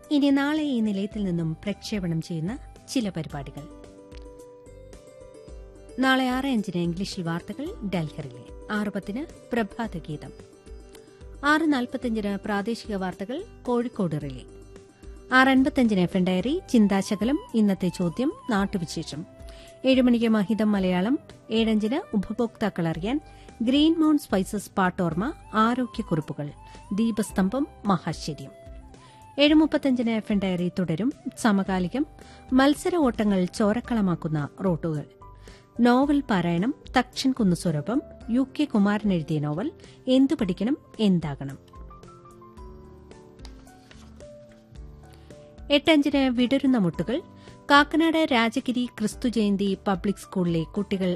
ഇനി നാളെ ഈ നിലയത്തിൽ നിന്നും പ്രക്ഷേപണം ചെയ്യുന്ന ചില പരിപാടികൾ നാളെ ആറ് അഞ്ചിന് ഇംഗ്ലീഷിൽ വാർത്തകൾ ഡൽഹറിലെ ആറ് പത്തിന് പ്രഭാതഗീതം ആറ് നാൽപ്പത്തിയഞ്ചിന് പ്രാദേശിക വാർത്തകൾ കോഴിക്കോട് റിലേ ആറ് അൻപത്തിയഞ്ചിന് എഫ് എൻ ഡയറി ചിന്താശകലം ഇന്നത്തെ ചോദ്യം നാട്ടുവിശേഷം ഏഴുമണിക്ക് മഹിതം മലയാളം ഏഴഞ്ചിന് ഉപഭോക്താക്കൾ അറിയാൻ ഗ്രീൻ മൗണ്ട് സ്പൈസസ് പാട്ടോർമ ആരോഗ്യക്കുറിപ്പുകൾ ദീപസ്തംഭം മഹാശ്ചര്യം ഏഴ് മുപ്പത്തഞ്ചിന് എഫ് എൻ ഡയറി തുടരും സമകാലികം മത്സര ഓട്ടങ്ങൾ ചോരക്കളമാക്കുന്ന റോട്ടുകൾ നോവൽ പാരായണം തക്ഷൻ കുന്നുസ്വരൂപം യു കെ കുമാരൻ എഴുതിയ നോവൽ എന്തു പഠിക്കണം എന്താകണം എട്ടഞ്ചിന് വിടരുന്ന മുട്ടുകൾ കാക്കനാട് രാജഗിരി ക്രിസ്തു ജയന്തി പബ്ലിക് സ്കൂളിലെ കുട്ടികൾ